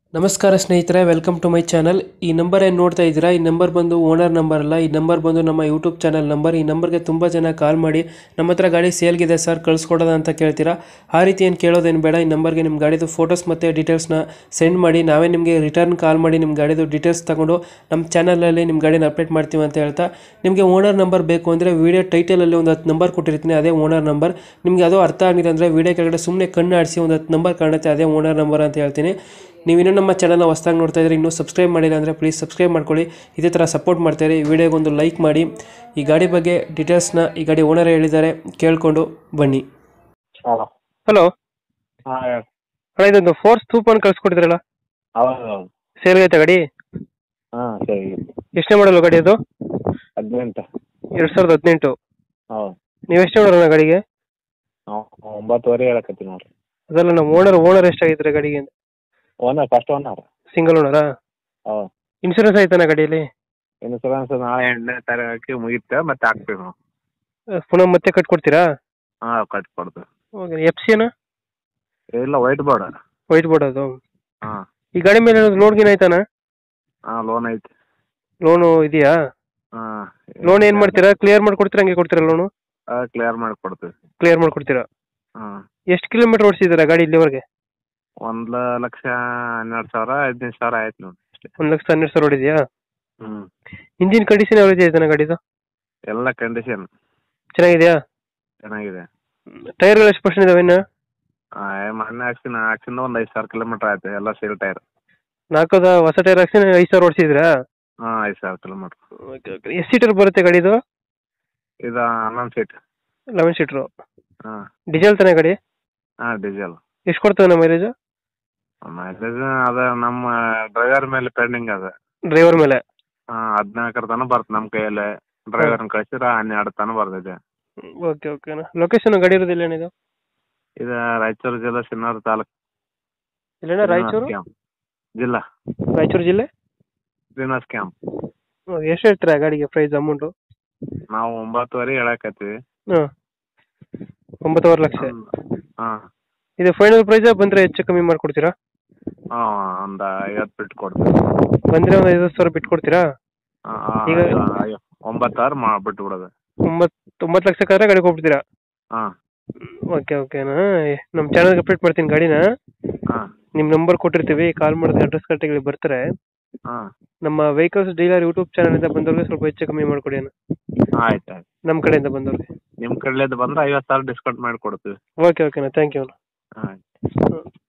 ನಮಸ್ಕಾರ ಸ್ನೇಹಿತರೆ welcome to my channel ಈ ನಂಬರ್ ಏನು ನೋಡ್ತಾ ಇದ್ದೀರಾ ಈ ನಂಬರ್ ಬಂದು ಓನರ್ ನಂಬರ್ ಅಲ್ಲ ಈ ನಂಬರ್ ಬಂದು ನಮ್ಮ ಯೂಟ್ಯೂಬ್ ಚಾನಲ್ ನಂಬರ್ ಈ ನಂಬರ್ಗೆ ತುಂಬ ಜನ ಕಾಲ್ ಮಾಡಿ ನಮ್ಮ ಹತ್ರ ಗಾಡಿ ಸೇಲ್ಗಿದೆ ಸರ್ ಕಳಿಸ್ಕೊಡೋದ ಅಂತ ಕೇಳ್ತೀರಾ ಆ ರೀತಿ ಏನು ಕೇಳೋದೇನು ಬೇಡ ಈ ನಂಬರ್ಗೆ ನಿಮ್ಮ ಗಾಡಿದು ಫೋಟೋಸ್ ಮತ್ತು ಡೀಟೇಲ್ಸ್ನ ಸೆಂಡ್ ಮಾಡಿ ನಾವೇ ನಿಮಗೆ ರಿಟರ್ನ್ ಕಾಲ್ ಮಾಡಿ ನಿಮ್ಮ ಗಾಡಿದು ಡೀಟೇಲ್ಸ್ ತಗೊಂಡು ನಮ್ಮ ಚಾನಲಲ್ಲಿ ನಿಮ್ಮ ಗಾಡಿನ ಅಪ್ಡೇಟ್ ಮಾಡ್ತೀವಿ ಅಂತ ಹೇಳ್ತಾ ನಿಮಗೆ ಓನರ್ ನಂಬರ್ ಬೇಕು ಅಂದರೆ ವೀಡಿಯೋ ಟೈಟಲಲ್ಲಿ ಒಂದು ಹತ್ತು ನಂಬರ್ ಕೊಟ್ಟಿರ್ತೀನಿ ಅದೇ ಓನರ್ ನಂಬರ್ ನಿಮಗೆ ಅದು ಅರ್ಥ ಆಗಿಲ್ಲ ಅಂದರೆ ವೀಡಿಯೋ ಕೆಳಗಡೆ ಸುಮ್ಮನೆ ಕಣ್ಣು ಆಡಿಸಿ ಒಂದು ಹತ್ತು ನಂಬರ್ ಕಾಣುತ್ತೆ ಅದೇ ಓನರ್ ನಂಬರ್ ಅಂತ ಹೇಳ್ತೀನಿ ನೀವು ಇನ್ನೂ ನಮ್ಮ ಚಾನಲ್ನ ಹೊಸ್ದಾಗಿ ನೋಡ್ತಾ ಇದ್ರೆ ಇನ್ನೂ ಸಬ್ಸ್ಕ್ರೈಬ್ ಮಾಡಿಲ್ಲ ಅಂದರೆ ಪ್ಲೀಸ್ ಸಬ್ಸ್ಕ್ರೈಬ್ ಮಾಡ್ಕೊಳ್ಳಿ ಇದೇ ಥರ ಸಪೋರ್ಟ್ ಮಾಡ್ತಾರೆ ಈ ವಿಡಿಯೋಗೆ ಒಂದು ಲೈಕ್ ಮಾಡಿ ಈ ಗಾಡಿ ಬಗ್ಗೆ ಡೀಟೇಲ್ಸ್ನ ಈ ಗಾಡಿ ಓನರ್ ಹೇಳಿದ್ದಾರೆ ಕೇಳಿಕೊಂಡು ಬನ್ನಿ ಹಲೋ ಹಲೋ ಹಾಂ ಹೇಳಿ ಅಣ್ಣ ಇದೊಂದು ಫೋರ್ಸ್ ತೂಪನ್ ಕಳ್ಸ್ಕೊಟ್ಟಿದ್ರಲ್ಲ ಹೌದು ಹೌದು ಸೇಲ್ ಐತೆ ಗಾಡಿ ಹಾಂ ಸರಿ ಎಷ್ಟನೇ ಮಾಡಲು ಗಾಡಿ ಅದು ಹದಿನೆಂಟು ಎರಡು ಸಾವಿರದ ಹದಿನೆಂಟು ಹೌದು ನೀವು ಎಷ್ಟು ಮಾಡೋಣ ಗಾಡಿಗೆ ನಾವು ಒಂಬತ್ತುವರೆ ಹೇಳಕತ್ತೀವಿ ನೋಡಿರಿ ಅದಲ್ಲ ನಮ್ಮ ಓನರ್ ಓನರ್ ಎಷ್ಟಾಗಿದ್ರೆ ಗಾಡಿಗೆ ಓನರ್ ಫಸ್ಟ್ ಓನರ್ ಸಿಂಗಲ್ ಓನರಾ ಹೌದು ಇನ್ಸೂರೆನ್ಸ್ ಆಯ್ತಾನ ಗಾಡಿಯಲ್ಲಿ ಇನ್ಸೂರೆನ್ಸ್ ನಾಳೆ ಎಂಟನೇ ತಾರೀಕಿಗೆ ಮುಗಿಯುತ್ತೆ ಮತ್ತೆ ಹಾಕ್ತೀವಿ ನಾವು ಅಹ್, ಪುನಃ ಮತ್ತೆ ಕಟ್ಕೊಡ್ತೀರಾ ಹಾಂ ಕಟ್ಕೊಡ್ತೀವಿ ಓಕೆ ಎಫ್ ಸಿ ಏನಾ ಇಲ್ಲ ವೈಟ್ ಬೋರ್ಡ್ ವೈಟ್ ಬೋರ್ಡ್ ಅದು ಹಾಂ ಈ ಗಾಡಿ ಮೇಲೆ ಲೋನ್ ಗಿನ್ ಆಯ್ತಾನ ಹಾಂ ಲೋನ್ ಐತಿ ಲೋನು ಇದೆಯಾ ಹಾಂ ಲೋನ್ ಏನ್ ಮಾಡ್ತೀರಾ ಕ್ಲಿಯರ್ ಮಾಡ್ಕೊಡ್ತೀರಾ ಹಂಗೆ ಕೊಡ್ತೀರಾ ಲೋನು ಕ್ಲಿಯರ್ ಮಾಡಿ ಕೊಡ್ತೀವಿ ಕ್ಲಿಯರ್ ಮಾಡ್ಕೊಡ್ತೀರಾ ಹಾಂ ಎಷ್ಟು ಕಿಲೋಮೀಟರ್ ಓಡಿಸಿದ್ದೀರಾ ಗಾಡಿ ಇಲ್ಲಿವರೆಗೆ ಒಂದು ಲಕ್ಷ ಹನ್ನೆರಡು ಸಾವಿರ ಹದಿನೈದು ಸಾವಿರ ಆಯ್ತು ನೋಡಿ ಅಷ್ಟೇ ಒಂದು ಲಕ್ಷ ಹನ್ನೆರಡು ಸಾವಿರ ಹೊಡಿದ್ಯಾ ಹ್ಞೂ ಇಂಜಿನ್ ಕಂಡೀಷನ್ ಯಾವ ರೀತಿ ಆಯ್ತಾನ ಗಾಡಿದು ಎಲ್ಲ ಕಂಡೀಷನ್ ಚೆನ್ನಾಗಿದೆಯಾ ಚೆನ್ನಾಗಿದೆ ಟೈರ್ಗಳು ಎಷ್ಟು ಪರ್ಸೆಂಟ್ ಇದಾವೆ ಇನ್ನು ಹಾಂ ಮೊನ್ನೆ ಹಾಕ್ಸಿನ ಹಾಕ್ಸಿಂದ ಒಂದು ಐದು ಸಾವಿರ ಕಿಲೋಮೀಟ್ರ್ ಆಯ್ತು ಎಲ್ಲ ಸೇಲ್ ಟೈರ್ ನಾಲ್ಕದ ಹೊಸ ಟೈರ್ ಹಾಕ್ಸಿ ಐದು ಸಾವಿರ ಓಡಿಸಿದ್ರಾ ಹಾಂ ಐದು ಸಾವಿರ ಕಿಲೋಮೀಟ್ರ್ ಓಕೆ ಓಕೆ ಎಷ್ಟು ಸೀಟರ್ ಬರುತ್ತೆ ಗಾಡಿದು ಇದು ಹನ್ನೊಂದು ಸೀಟ್ ಲೆವೆನ್ ಸೀಟ್ರು ಹಾಂ ಡೀಸೆಲ್ ತಾನೇ ಗಾಡಿ ಹಾಂ ಡೀಸೆಲ್ ಎಷ್ಟು ಕೊಡ್ತದೆ ನಮ್ಮ ಮೈಲೇಜ್ ಮೈಲೇಜ್ ಅದ ನಮ್ಮ ಡ್ರೈವರ್ ಮೇಲೆ ಪೆಂಡಿಂಗ್ ಅದ ಡ್ರೈವರ್ ಮೇಲೆ ಹಾಂ ಹದಿನಾಲ್ಕರ ತನಕ ಬರುತ್ತೆ ನಮ್ಮ ಕೈಯಲ್ಲಿ ಡ್ರೈವರ್ನ ಕಳಿಸಿದ್ರೆ ಹನ್ನೆರಡು ತನಕ ಬರ್ತಿದೆ ಓಕೆ ಓಕೆ ಲೊಕೇಶನ್ ಗಾಡಿ ಇರೋದಿಲ್ಲ ಏನಿದು ಇದು ರಾಯಚೂರು ಜಿಲ್ಲೆ ಸಿನ್ನೂರು ತಾಲೂಕು ಇಲ್ಲೇನ ರಾಯಚೂರು ಕ್ಯಾಂಪ್ ಜಿಲ್ಲಾ ರಾಯಚೂರು ಜಿಲ್ಲೆ ಶ್ರೀನಿವಾಸ್ ಕ್ಯಾಂಪ್ ಎಷ್ಟು ಹೇಳ್ತೀರಾ ಗಾಡಿಗೆ ಪ್ರೈಸ್ ಅಮೌಂಟು ನಾವು ಒಂಬತ್ತುವರೆ ಹೇಳಕತ್ತೀವಿ ಹಾಂ ಒಂಬತ್ತುವರೆ ಲಕ್ಷ ಹಾಂ ಇದು ಫೈನಲ್ ಪ್ರೈಸ್ ಬಂದರೆ ಹೆಚ್ಚು ಕಮ್ಮಿ ಮಾಡ್ಕೊಡ್ತೀರಾ ಹಾಂ ಒಂದು ಐವತ್ತು ಬಿಟ್ಟು ಕೊಡ್ತೀವಿ ಬಂದರೆ ಒಂದು ಐವತ್ತು ಸಾವಿರ ಬಿಟ್ಟು ಕೊಡ್ತೀರಾ ಹಾಂ ಹಾಂ ಈಗ- ಒಂಬತ್ತಾರು ಮಾ ಬಿಟ್ಟು ಬಿಡೋದು ಒಂಬತ್ತು ಒಂಬತ್ತು ಲಕ್ಷಕ್ಕಾದ್ರೆ ಗಾಡಿ ಕೊಟ್ಬಿಡ್ತೀರಾ ಹಾಂ ಓಕೆ ಓಕೆನಾ ನಮ್ಮ ಚಾನಲ್ಗೆ ಅಪ್ಡೇಟ್ ಮಾಡ್ತೀನಿ ಗಾಡಿನ ಹಾಂ ನಿಮ್ಮ ನಂಬರ್ ಕೊಟ್ಟಿರ್ತೀವಿ ಕಾಲ್ ಮಾಡಿದ್ರೆ ಅಡ್ರೆಸ್ ಕರೆಕ್ಟಾಗಿ ಬರ್ತಾರೆ ಹಾಂ ನಮ್ಮ ವೆಹಿಕಲ್ಸ್ ಡೀಲರ್ ಯೂಟ್ಯೂಬ್ ಚಾನಲಿಂದ ಬಂದವ್ರಿಗೆ ಸ್ವಲ್ಪ ಹೆಚ್ಚು ಕಮ್ಮಿ ಮಾಡಿಕೊಡಿ ಅಣ್ಣ ಆಯ್ತು ಆಯ್ತು ನಮ್ಮ ಕಡೆಯಿಂದ ಬಂದವ್ರಿಗೆ ನಿಮ್ಮ ಕಡೆದು ಬಂದ್ರೆ ಐವತ್ತು ಸಾವಿರ ಡಿಸ್ಕೌಂಟ್ ಮಾಡಿ ಕೊಡ್ತೀವಿ ಓಕೆ ಓಕೆನಾ ಥ್ಯಾಂಕ್ ಯು ಅಣ್ಣ ಆಯ್ತು ಹ್ಮ್.